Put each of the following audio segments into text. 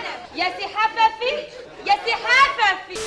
يا سي حففي يا سي حففي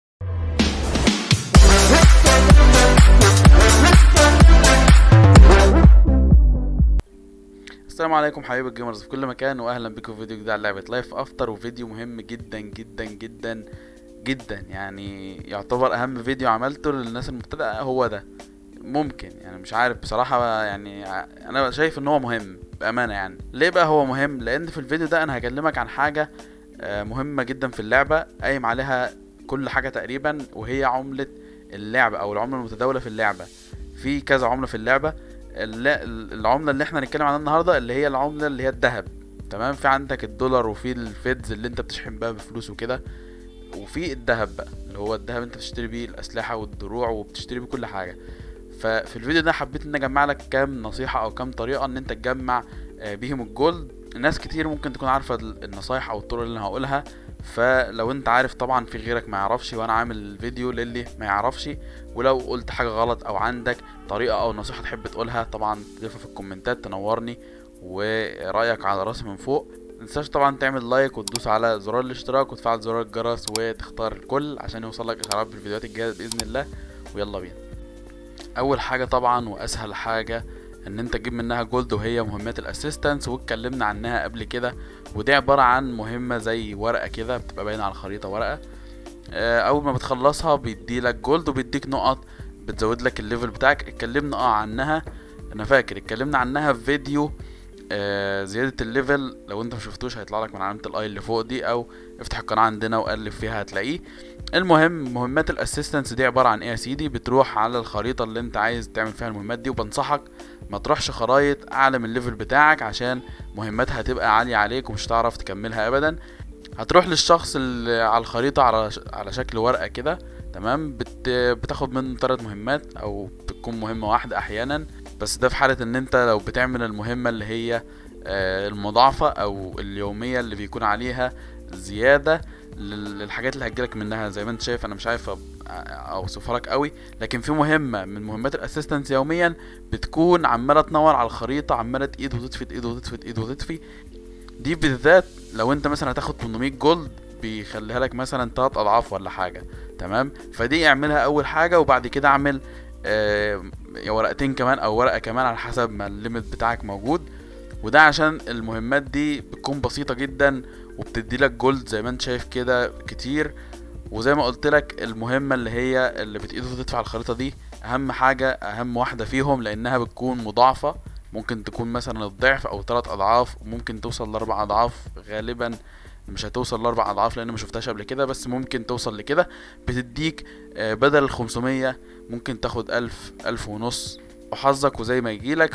السلام عليكم حبايب الجيمرز في كل مكان واهلا بكم في فيديو جديد على لعبه لايف افتر وفيديو مهم جدا جدا جدا جدا يعني يعتبر اهم فيديو عملته للناس المبتدئه هو ده ممكن يعني مش عارف بصراحه يعني ع- انا شايف ان هو مهم بامانه يعني ليه بقى هو مهم لان في الفيديو ده انا هكلمك عن حاجه آه، مهمه جدا في اللعبه قايم عليها كل حاجه تقريبا وهي عمله اللعبه او العمله المتداوله في اللعبه في كذا عمله في اللعبه الل- العمله اللي احنا هنتكلم عنها النهارده اللي هي العمله اللي هي الذهب تمام في عندك الدولار وفي الفيدز اللي انت بتشحن بيها بفلوس وكده وفي الذهب بقى اللي هو الذهب انت بتشتري بيه الاسلحه والدروع وبتشتري بيه كل حاجه ففي الفيديو ده حبيت ان اجمع لك كام نصيحه او كام طريقه ان انت تجمع آه، بيهم الجولد ناس كتير ممكن تكون عارفه ال- النصايح او الطرق اللي انا هقولها فلو انت عارف طبعا في غيرك ما يعرفش وانا عامل الفيديو للي ما يعرفش ولو قلت حاجه غلط او عندك طريقه او نصيحه تحب تقولها طبعا تضيفها في الكومنتات تنورني ورايك على راسي من فوق متنساش طبعا تعمل لايك وتدوس على زرار الاشتراك وتفعل زرار الجرس وتختار الكل عشان يوصلك اشعارات بالفيديوهات الجايه باذن الله ويلا بينا اول حاجه طبعا واسهل حاجه ان انت تجيب منها جولد وهي مهمات الاسيستنس واتكلمنا عنها قبل كده ودي عباره عن مهمه زي ورقه كده بتبقى باينه على الخريطه ورقه آه، اول ما بتخلصها بيديلك جولد وبيديك نقط بتزود لك الليفل بتاعك اتكلمنا اه عنها انا فاكر اتكلمنا عنها في فيديو آه زيادة الليفل لو انت مشفتوش هيطلع لك من علامة الاي اللي فوق دي او افتح القناة عندنا وقلب فيها هتلاقيه المهم مهمات الاسيستنس دي عبارة عن ايه يا سيدي بتروح على الخريطة اللي انت عايز تعمل فيها المهمات دي وبنصحك ما تروحش خرايط اعلى من الليفل بتاعك عشان مهماتها هتبقى عالية عليك ومش هتعرف تكملها ابدا هتروح للشخص اللي على الخريطة على ش- على شكل ورقة كده تمام بت... بتاخد منه ثلاث مهمات او بتكون مهمة واحدة احيانا بس ده في حالة ان انت لو بتعمل المهمة اللي هي آه، المضاعفة او اليومية اللي بيكون عليها زيادة لل- للحاجات اللي هتجيلك منها زي ما انت شايف انا مش عارف أب- اوصفها لك قوي لكن في مهمة من مهمات الاسيستنس يوميا بتكون عمالة تنور على الخريطة عمالة تقيد وتطفي تقيد وتطفي تقيد وتطفي دي بالذات لو انت مثلا هتاخد 800 جولد بيخليها لك مثلا تلات اضعاف ولا حاجه تمام فدي اعملها اول حاجه وبعد كده اعمل آه يا ورقتين كمان او ورقه كمان على حسب ما الليميت بتاعك موجود وده عشان المهمات دي بتكون بسيطه جدا وبتدي لك جولد زي ما انت شايف كده كتير وزي ما قلت لك المهمه اللي هي اللي بتقيد وتدفع الخريطه دي اهم حاجه اهم واحده فيهم لانها بتكون مضاعفه ممكن تكون مثلا الضعف او ثلاث اضعاف وممكن توصل لاربع اضعاف غالبا مش هتوصل لاربع اضعاف لان ما شفتهاش قبل كده بس ممكن توصل لكده بتديك آه، بدل ال 500 ممكن تاخد ألف ألف ونص وحظك وزي ما يجيلك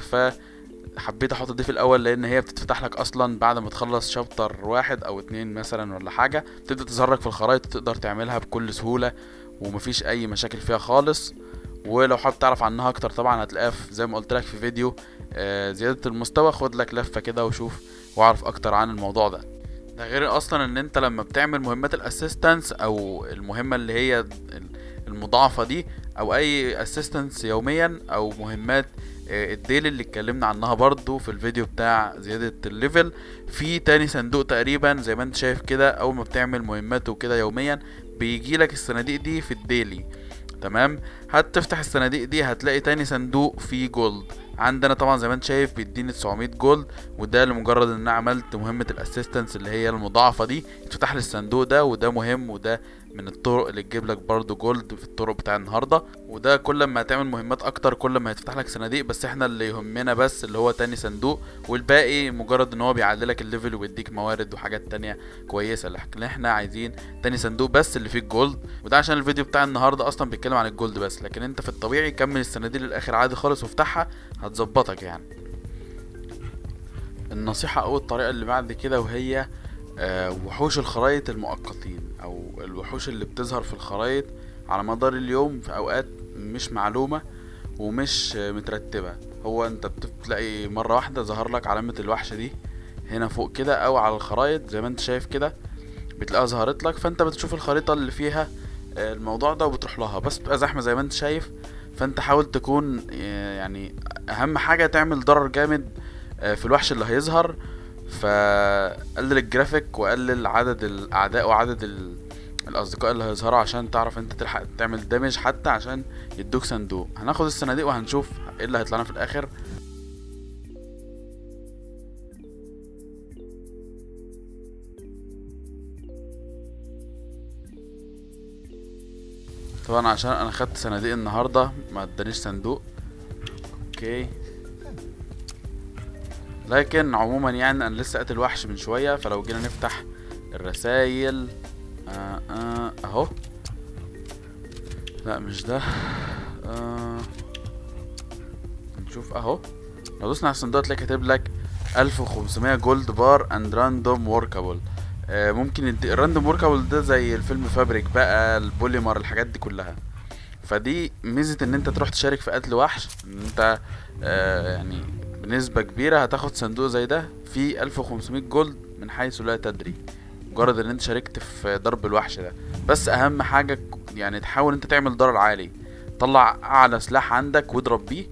فحبيت احط دي في الاول لان هي بتتفتح لك اصلا بعد ما تخلص شابتر واحد او اتنين مثلا ولا حاجه تبدا تظهر لك في الخرائط تقدر تعملها بكل سهوله ومفيش اي مشاكل فيها خالص ولو حابب تعرف عنها اكتر طبعا هتلاقيها في- زي ما قلت لك في فيديو آه، زيادة المستوى خد لك لفة كده وشوف واعرف اكتر عن الموضوع ده ده غير اصلا ان انت لما بتعمل مهمات الاسيستنس او المهمة اللي هي ال- المضاعفة دي او اي اسيستنس يوميا او مهمات آه، الديلي اللي اتكلمنا عنها برضو في الفيديو بتاع زيادة الليفل في تاني صندوق تقريبا زي ما انت شايف كده اول ما بتعمل مهمات وكده يوميا بيجي لك الصناديق دي في الديلي تمام هتفتح الصناديق دي هتلاقي تاني صندوق فيه جولد عندنا طبعا زي ما انت شايف بيديني 900 جولد وده لمجرد ان انا عملت مهمة الاسيستنس اللي هي المضاعفة دي اتفتح لي الصندوق ده وده مهم وده من الطرق اللي تجيب لك برضو جولد في الطرق بتاع النهارده وده كل ما هتعمل مهمات اكتر كل ما هيتفتح لك صناديق بس احنا اللي يهمنا بس اللي هو تاني صندوق والباقي مجرد ان هو بيعللك الليفل ويديك موارد وحاجات تانية كويسة لكن احنا عايزين تاني صندوق بس اللي فيه الجولد وده عشان الفيديو بتاع النهارده اصلا بيتكلم عن الجولد بس لكن انت في الطبيعي كمل الصناديق للاخر عادي خالص وافتحها هتظبطك يعني النصيحة أو الطريقة اللي بعد كده وهي آه، وحوش الخرايط المؤقتين أو الوحوش اللي بتظهر في الخرايط على مدار اليوم في أوقات مش معلومة ومش آه، مترتبة هو أنت بتلاقي مرة واحدة ظهر لك علامة الوحش دي هنا فوق كده أو على الخرايط زي ما أنت شايف كده بتلاقيها ظهرت لك فأنت بتشوف الخريطة اللي فيها آه، الموضوع ده وبتروح لها بس بتبقى زحمة زي ما أنت شايف فأنت حاول تكون آه، يعني أهم حاجة تعمل ضرر جامد آه، في الوحش اللي هيظهر فقلل الجرافيك وقلل عدد الاعداء وعدد ال... الاصدقاء اللي هيظهروا عشان تعرف انت تلحق تعمل دامج حتى عشان يدوك صندوق هناخد الصناديق وهنشوف ايه اللي هيطلعنا في الاخر طبعا عشان انا خدت صناديق النهارده ما ادانيش صندوق اوكي لكن عموما يعني انا لسه قاتل وحش من شويه فلو جينا نفتح الرسايل آه آه اهو لا مش ده آه نشوف اهو لو دوسنا على الصندوق تلاقي كاتب لك 1500 جولد بار اند راندوم وركابل ممكن يدي- الراندوم وركابل ده زي الفيلم فابريك بقى البوليمر الحاجات دي كلها فدي ميزه ان انت تروح تشارك في قتل وحش ان انت آه يعني بنسبه كبيره هتاخد صندوق زي ده فيه 1500 جولد من حيث لا تدري مجرد ان انت شاركت في ضرب الوحش ده بس اهم حاجه ك- يعني تحاول انت تعمل ضرر عالي طلع اعلى سلاح عندك واضرب بيه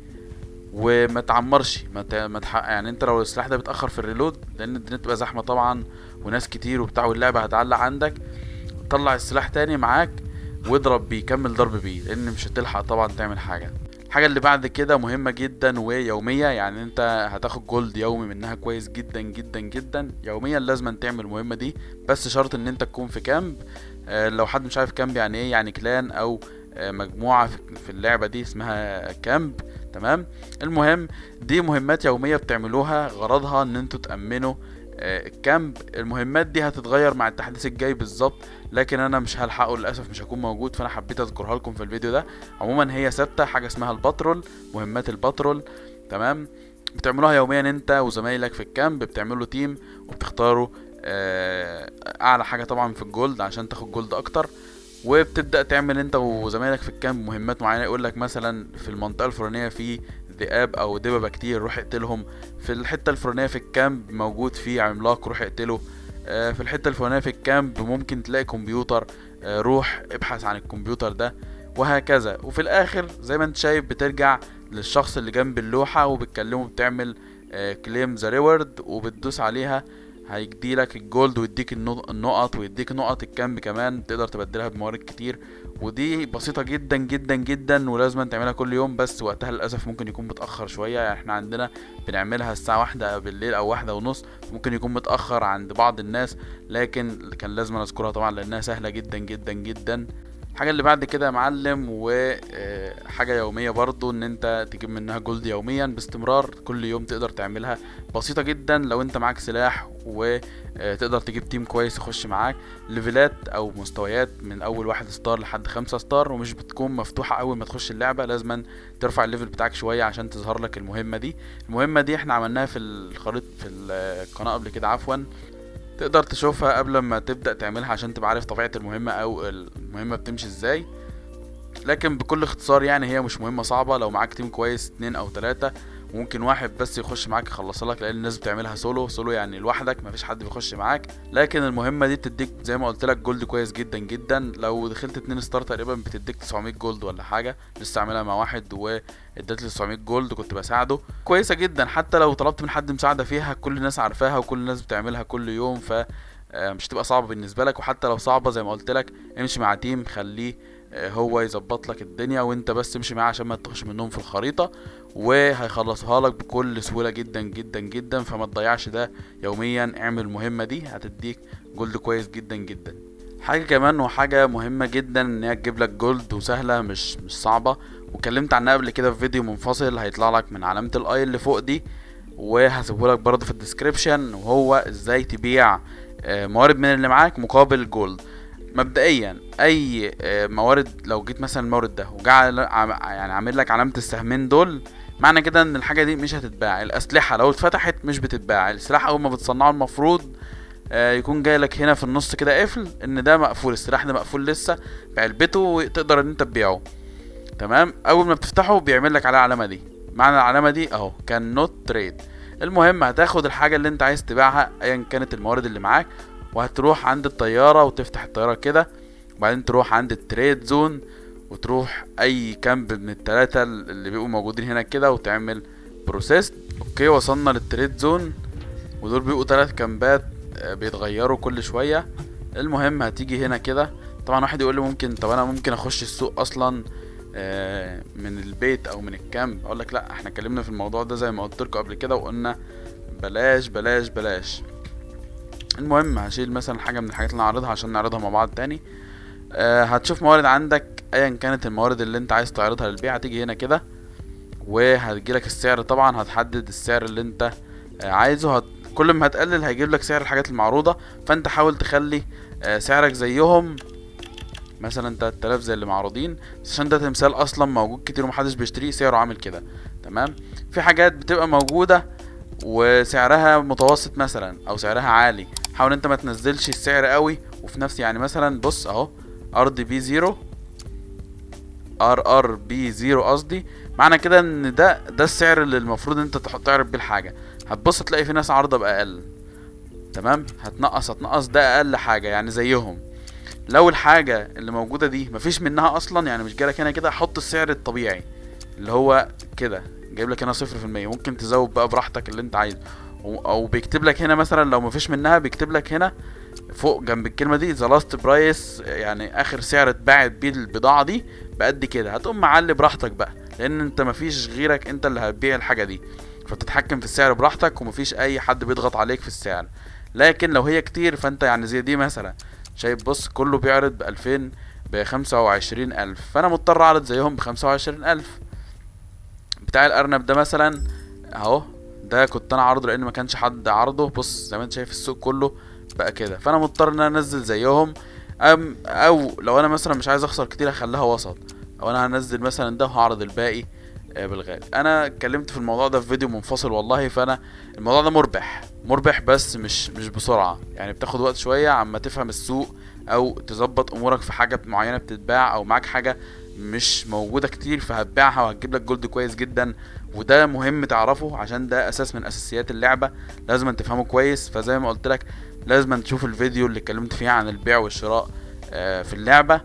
وما تعمرش ما, ت... ما تح... يعني انت لو السلاح ده بيتاخر في الريلود لان الدنيا بتبقى زحمه طبعا وناس كتير وبتاع واللعبه هتعلق عندك طلع السلاح تاني معاك واضرب بيه كمل ضرب بيه لان مش هتلحق طبعا تعمل حاجه الحاجه اللي بعد كده مهمه جدا ويوميه يعني انت هتاخد جولد يومي منها كويس جدا جدا جدا يوميا لازم تعمل المهمه دي بس شرط ان انت تكون في كامب آه، لو حد مش عارف كامب يعني ايه يعني كلان او آه، مجموعه في في اللعبه دي اسمها كامب تمام المهم دي مهمات يوميه بتعملوها غرضها ان انتوا تامنوا آه، الكامب المهمات دي هتتغير مع التحديث الجاي بالظبط لكن انا مش هلحقه للاسف مش هكون موجود فانا حبيت اذكرها لكم في الفيديو ده عموما هي ثابته حاجه اسمها الباترول مهمات الباترول تمام بتعملوها يوميا انت وزمايلك في الكامب بتعملوا تيم وبتختاروا آه، اعلى حاجه طبعا في الجولد عشان تاخد جولد اكتر وبتبدا تعمل انت وزمايلك في الكامب مهمات معينه يقول لك مثلا في المنطقه الفلانيه في ذئاب او دببه كتير روح اقتلهم في الحته الفلانيه في الكامب موجود فيه عملاق روح اقتله آه، في الحته الفلانيه في الكامب ممكن تلاقي كمبيوتر آه، روح ابحث عن الكمبيوتر ده وهكذا وفي الاخر زي ما انت شايف بترجع للشخص اللي جنب اللوحه وبتكلمه بتعمل كليم ذا ريورد وبتدوس عليها هيدي لك الجولد ويديك النو- النقط ويديك نقط الكامب كمان تقدر تبدلها بموارد كتير ودي بسيطة جدا جدا جدا ولازم تعملها كل يوم بس وقتها للأسف ممكن يكون متأخر شوية يعني احنا عندنا بنعملها الساعة واحدة بالليل أو واحدة ونص ممكن يكون متأخر عند بعض الناس لكن كان لازم أذكرها طبعا لأنها سهلة جدا جدا جدا الحاجة اللي بعد كده يا معلم وحاجة يومية برضو ان انت تجيب منها جولد يوميا باستمرار كل يوم تقدر تعملها بسيطة جدا لو انت معاك سلاح وتقدر تجيب تيم كويس يخش معاك ليفلات او مستويات من اول واحد ستار لحد خمسة ستار ومش بتكون مفتوحة اول ما تخش اللعبة لازما ترفع الليفل بتاعك شوية عشان تظهر لك المهمة دي المهمة دي احنا عملناها في الخريطة في القناة قبل كده عفوا تقدر تشوفها قبل ما تبدأ تعملها عشان تبقى عارف طبيعة المهمة او المهمة بتمشي ازاي لكن بكل اختصار يعني هي مش مهمة صعبة لو معاك تيم كويس اتنين او تلاتة ممكن واحد بس يخش معاك يخلصها لك لان الناس بتعملها سولو سولو يعني لوحدك مفيش حد بيخش معاك لكن المهمه دي بتديك زي ما قلت لك جولد كويس جدا جدا لو دخلت اتنين ستار تقريبا بتديك 900 جولد ولا حاجه لسه عاملها مع واحد وادت لي 900 جولد كنت بساعده كويسه جدا حتى لو طلبت من حد مساعده فيها كل الناس عارفاها وكل الناس بتعملها كل يوم ف آه، مش تبقى صعبه بالنسبه لك وحتى لو صعبه زي ما قلت لك امشي مع تيم خليه آه، هو يظبط لك الدنيا وانت بس امشي معاه عشان ما تخش منهم في الخريطه وهيخلصوها لك بكل سهوله جدا جدا جدا فما تضيعش ده يوميا اعمل المهمه دي هتديك جولد كويس جدا جدا حاجه كمان وحاجه مهمه جدا ان هي تجيب لك جولد وسهله مش مش صعبه واتكلمت عنها قبل كده في فيديو منفصل هيطلع لك من علامه الاي اللي فوق دي وهسيبه لك برضه في الديسكريبشن وهو ازاي تبيع آه، موارد من اللي معاك مقابل جولد مبدئيا اي آه، موارد لو جيت مثلا المورد ده وجعل يعني عامل لك علامه السهمين دول معنى كده ان الحاجه دي مش هتتباع الاسلحه لو اتفتحت مش بتتباع السلاح اول ما بتصنعه المفروض آه، يكون جاي لك هنا في النص كده قفل ان ده مقفول السلاح ده مقفول لسه بعلبته وتقدر ان انت تبيعه تمام اول ما بتفتحه بيعمل لك عليه العلامه دي معنى العلامه دي اهو كان نوت تريد المهم هتاخد الحاجه اللي انت عايز تبيعها ايا كانت الموارد اللي معاك وهتروح عند الطياره وتفتح الطياره كده وبعدين تروح عند التريد زون وتروح اي كامب من التلاتة اللي بيبقوا موجودين هنا كده وتعمل بروسيس اوكي وصلنا للتريد زون ودول بيبقوا تلات كامبات آه، بيتغيروا كل شويه المهم هتيجي هنا كده طبعا واحد يقول لي ممكن طب انا ممكن اخش السوق اصلا آه، من البيت او من الكامب اقول لك لا احنا اتكلمنا في الموضوع ده زي ما قلت لكم قبل كده وقلنا بلاش بلاش بلاش المهم هشيل مثلا حاجه من الحاجات اللي انا عارضها عشان نعرضها مع بعض تاني آه هتشوف موارد عندك ايا كانت الموارد اللي انت عايز تعرضها للبيع هتيجي هنا كده وهتجيلك السعر طبعا هتحدد السعر اللي انت آه عايزه هت... كل ما هتقلل هيجيب لك سعر الحاجات المعروضة فانت حاول تخلي آه سعرك زيهم مثلا 3000 زي اللي معروضين بس عشان ده تمثال اصلا موجود كتير ومحدش بيشتريه سعره عامل كده تمام في حاجات بتبقى موجودة وسعرها متوسط مثلا او سعرها عالي حاول انت ما تنزلش السعر قوي وفي نفس يعني مثلا بص اهو ارض بي زيرو ار ار بي زيرو قصدي معنى كده ان ده ده السعر اللي المفروض انت تحط تعرض بيه الحاجه هتبص تلاقي في ناس عارضه باقل تمام هتنقص هتنقص ده اقل حاجه يعني زيهم لو الحاجه اللي موجوده دي مفيش منها اصلا يعني مش جالك هنا كده حط السعر الطبيعي اللي هو كده جايب لك هنا صفر في المية ممكن تزود بقى براحتك اللي انت عايزه او أو بيكتب لك هنا مثلا لو مفيش منها بيكتب لك هنا فوق جنب الكلمه دي ذا لاست برايس يعني اخر سعر اتباعت بيه البضاعه دي بقد كده هتقوم معلي براحتك بقى لان انت مفيش غيرك انت اللي هتبيع الحاجه دي فتتحكم في السعر براحتك ومفيش اي حد بيضغط عليك في السعر لكن لو هي كتير فانت يعني زي دي مثلا شايف بص كله بيعرض بألفين بخمسة وعشرين ألف فأنا مضطر أعرض زيهم بخمسة وعشرين ألف بتاع الأرنب ده مثلا أهو ده كنت أنا عارضه لأن ما كانش حد عارضه بص زي ما أنت شايف السوق كله بقى كده فأنا مضطر إن أنا أنزل زيهم أم أو لو أنا مثلا مش عايز أخسر كتير هخليها وسط أو أنا هنزل مثلا ده وهعرض الباقي آه، بالغالي انا اتكلمت في الموضوع ده في فيديو منفصل والله فانا الموضوع ده مربح مربح بس مش مش بسرعه يعني بتاخد وقت شويه عما تفهم السوق او تظبط امورك في حاجه معينه بتتباع او معاك حاجه مش موجوده كتير فهتبيعها وهتجيب لك جولد كويس جدا وده مهم تعرفه عشان ده اساس من اساسيات اللعبه لازم أن تفهمه كويس فزي ما قلت لك لازم أن تشوف الفيديو اللي اتكلمت فيه عن البيع والشراء آه، في اللعبة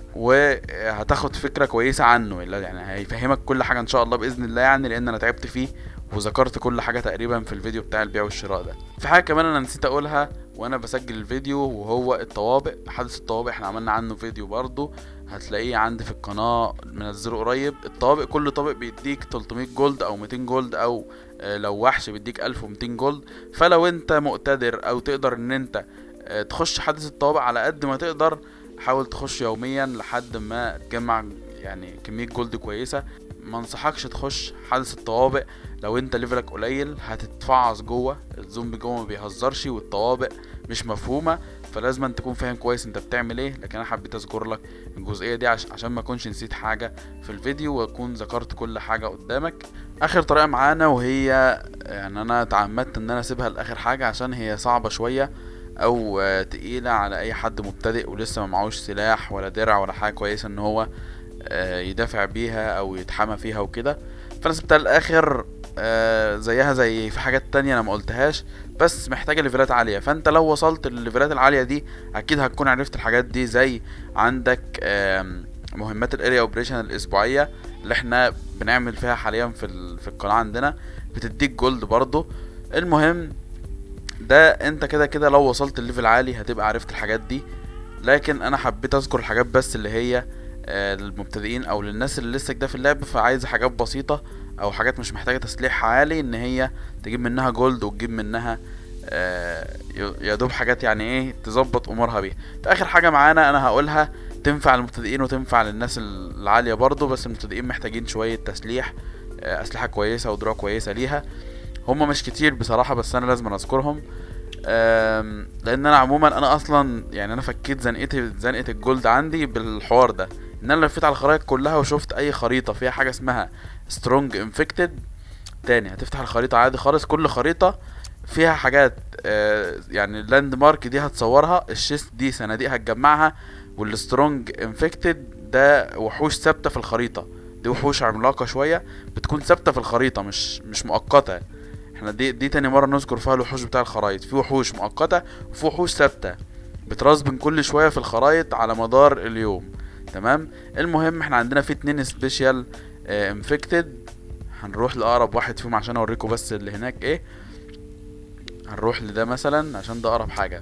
وهتاخد فكرة كويسة عنه يعني هيفهمك كل حاجة ان شاء الله بإذن الله يعني لأن أنا تعبت فيه وذكرت كل حاجة تقريبا في الفيديو بتاع البيع والشراء ده في حاجة كمان أنا نسيت أقولها وأنا بسجل الفيديو وهو الطوابق حدث الطوابق احنا عملنا عنه فيديو برضه هتلاقيه عندي في القناة منزله قريب الطوابق كل طابق بيديك 300 جولد أو 200 جولد أو آه، لو وحش بيديك 1200 جولد فلو انت مقتدر أو تقدر ان انت آه، تخش حدث الطوابق على قد ما تقدر حاول تخش يوميا لحد ما تجمع يعني كمية جولد كويسة ما انصحكش تخش حدث الطوابق لو انت ليفلك قليل هتتفعص جوه الزومبي جوه ما بيهزرش والطوابق مش مفهومة فلازم أن تكون فاهم كويس انت بتعمل ايه لكن انا حبيت اذكر لك الجزئية دي عش عشان ما اكونش نسيت حاجة في الفيديو واكون ذكرت كل حاجة قدامك اخر طريقة معانا وهي يعني انا تعمدت ان انا اسيبها لاخر حاجة عشان هي صعبة شوية او آه، تقيلة على اي حد مبتدئ ولسه ما معهوش سلاح ولا درع ولا حاجة كويسة ان هو آه، يدافع بيها او يتحمى فيها وكده فانا سبتها للاخر آه، زيها زي في حاجات تانية انا ما قلتهاش بس محتاجة ليفلات عالية فانت لو وصلت للليفلات العالية دي اكيد هتكون عرفت الحاجات دي زي عندك آم، مهمات الاريا اوبريشن الاسبوعية اللي احنا بنعمل فيها حاليا في ال- في القناة عندنا بتديك جولد برضو المهم ده انت كده كده لو وصلت الليفل عالي هتبقى عرفت الحاجات دي لكن انا حبيت اذكر الحاجات بس اللي هي آه، للمبتدئين او للناس اللي لسه جديده في اللعب فعايزه حاجات بسيطه او حاجات مش محتاجه تسليح عالي ان هي تجيب منها جولد وتجيب منها آه، ي- يا دوب حاجات يعني ايه تظبط امورها بيها في اخر حاجه معانا انا هقولها تنفع للمبتدئين وتنفع للناس العاليه برضو بس المبتدئين محتاجين شويه تسليح آه، اسلحه كويسه ودروع كويسه ليها هما مش كتير بصراحه بس انا لازم اذكرهم أم، لان انا عموما انا اصلا يعني انا فكيت زنقتي زنقه الجولد عندي بالحوار ده ان انا لفيت على الخرائط كلها وشفت اي خريطه فيها حاجه اسمها سترونج انفكتد تاني هتفتح الخريطه عادي خالص كل خريطه فيها حاجات آه، يعني اللاند مارك دي هتصورها الشيست دي صناديق هتجمعها والسترونج انفكتد ده وحوش ثابته في الخريطه دي وحوش عملاقه شويه بتكون ثابته في الخريطه مش مش مؤقته احنا دي دي تاني مره نذكر فيها الوحوش بتاع الخرايط في وحوش مؤقته وفي وحوش ثابته بترسبن كل شويه في الخرايط على مدار اليوم تمام المهم احنا عندنا في اتنين سبيشال انفكتد هنروح لاقرب واحد فيهم عشان اوريكم بس اللي هناك ايه هنروح لده مثلا عشان ده اقرب حاجة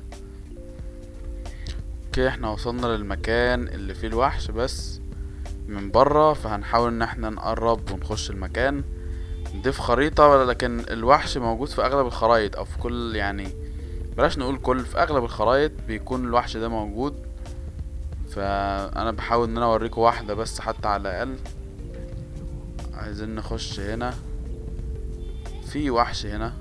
اوكي احنا وصلنا للمكان اللي فيه الوحش بس من بره فهنحاول ان احنا نقرب ونخش المكان نضيف خريطة لكن الوحش موجود في اغلب الخرايط او في كل يعني بلاش نقول كل في اغلب الخرايط بيكون الوحش ده موجود فانا بحاول ان انا اوريكم واحدة بس حتى على الاقل عايزين نخش هنا في وحش هنا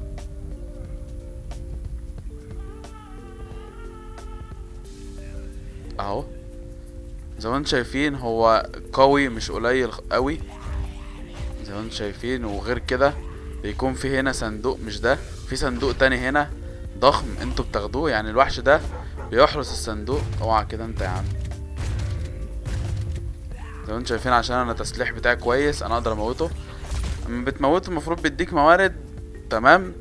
اهو زي ما انتم شايفين هو قوي مش قليل قوي زي ما انتم شايفين وغير كده بيكون في هنا صندوق مش ده في صندوق تاني هنا ضخم انتوا بتاخدوه يعني الوحش ده بيحرس الصندوق اوعى كده انت يا عم زي ما انتم شايفين عشان انا التسليح بتاعي كويس انا اقدر اموته اما بتموته المفروض بيديك موارد تمام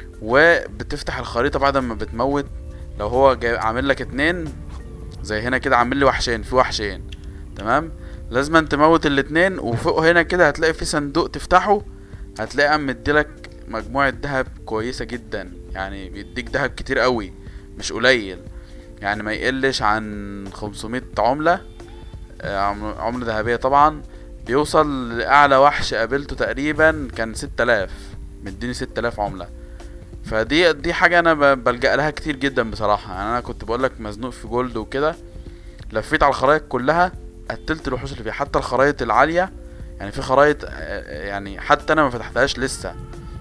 وبتفتح الخريطة بعد ما بتموت لو هو جاي عامل لك اتنين زي هنا كده عامل لي وحشين في وحشين تمام لازم انت تموت الاتنين وفوق هنا كده هتلاقي في صندوق تفتحه هتلاقي قام مديلك مجموعة دهب كويسة جدا يعني بيديك دهب كتير قوي مش قليل يعني ما يقلش عن 500 عملة آه، عم- عملة ذهبية طبعا بيوصل لأعلى وحش قابلته تقريبا كان 6000 مديني 6000 عملة فدي دي حاجة أنا ب- بلجأ لها كتير جدا بصراحة يعني أنا كنت بقولك مزنوق في جولد وكده لفيت على الخرايط كلها قتلت الوحوش اللي فيها حتى الخرايط العالية يعني في خرايط آه، يعني حتى أنا ما فتحتهاش لسه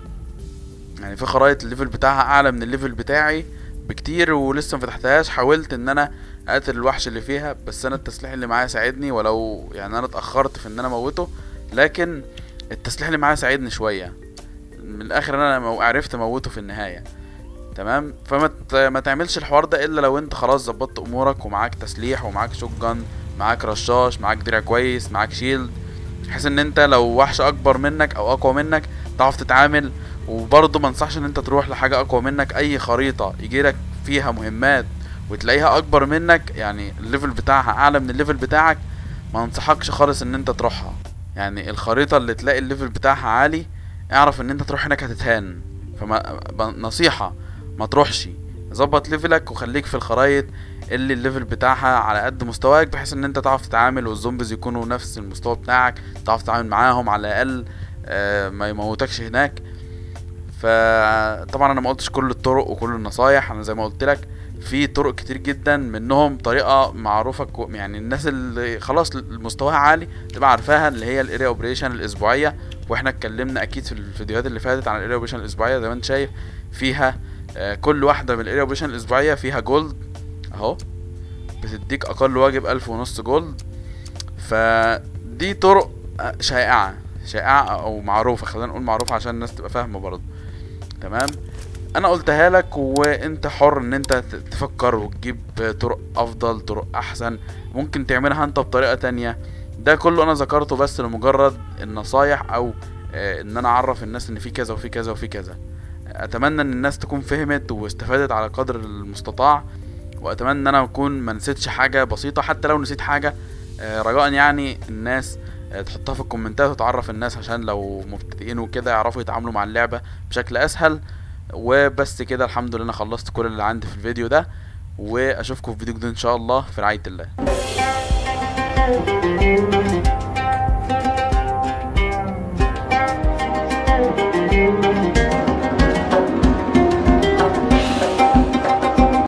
يعني في خرايط الليفل بتاعها أعلى من الليفل بتاعي بكتير ولسه ما فتحتهاش حاولت ان انا اقتل الوحش اللي فيها بس انا التسليح اللي معايا ساعدني ولو يعني انا اتاخرت في ان انا اموته لكن التسليح اللي معايا ساعدني شويه من الاخر انا مو- عرفت اموته في النهايه تمام فما ت- ما تعملش الحوار ده الا لو انت خلاص ظبطت امورك ومعاك تسليح ومعاك شوت جان معاك رشاش معاك درع كويس معاك شيلد بحيث ان انت لو وحش اكبر منك او اقوى منك تعرف تتعامل وبرضه ما انصحش ان انت تروح لحاجه اقوى منك اي خريطه يجيلك فيها مهمات وتلاقيها اكبر منك يعني الليفل بتاعها اعلى من الليفل بتاعك ما انصحكش خالص ان انت تروحها يعني الخريطه اللي تلاقي الليفل بتاعها عالي اعرف ان انت تروح هناك هتتهان فما ب- نصيحه ما تروحش ظبط ليفلك وخليك في الخرايط اللي الليفل بتاعها على قد مستواك بحيث ان انت تعرف تتعامل والزومبيز يكونوا نفس المستوى بتاعك تعرف تتعامل معاهم على الاقل آه، ما يموتكش هناك فطبعا انا ما قلتش كل الطرق وكل النصايح انا زي ما قلت لك في طرق كتير جدا منهم طريقه معروفه كو يعني الناس اللي خلاص مستواها عالي تبقى عارفاها اللي هي الاريا اوبريشن الاسبوعيه واحنا اتكلمنا اكيد في الفيديوهات اللي فاتت عن الاريا اوبريشن الاسبوعيه زي ما انت شايف فيها آه، كل واحده من الاريا اوبريشن الاسبوعيه فيها جولد اهو بتديك اقل واجب الف ونص جولد فدي طرق آه، شائعه شائعه او معروفه خلينا نقول معروفه عشان الناس تبقى فاهمه برضه تمام انا قلتها لك وانت حر ان انت ت- تفكر وتجيب طرق افضل طرق احسن ممكن تعملها انت بطريقه تانية ده كله انا ذكرته بس لمجرد النصايح او آه، ان انا اعرف الناس ان في كذا وفي كذا وفي كذا اتمنى ان الناس تكون فهمت واستفادت على قدر المستطاع واتمنى ان انا اكون ما نسيتش حاجه بسيطه حتى لو نسيت حاجه آه، رجاء يعني الناس آه، تحطها في الكومنتات وتعرف الناس عشان لو مبتدئين وكده يعرفوا يتعاملوا مع اللعبه بشكل اسهل وبس كده الحمد لله خلصت كل اللي عندي في الفيديو ده واشوفكم في فيديو جديد ان شاء الله في رعايه الله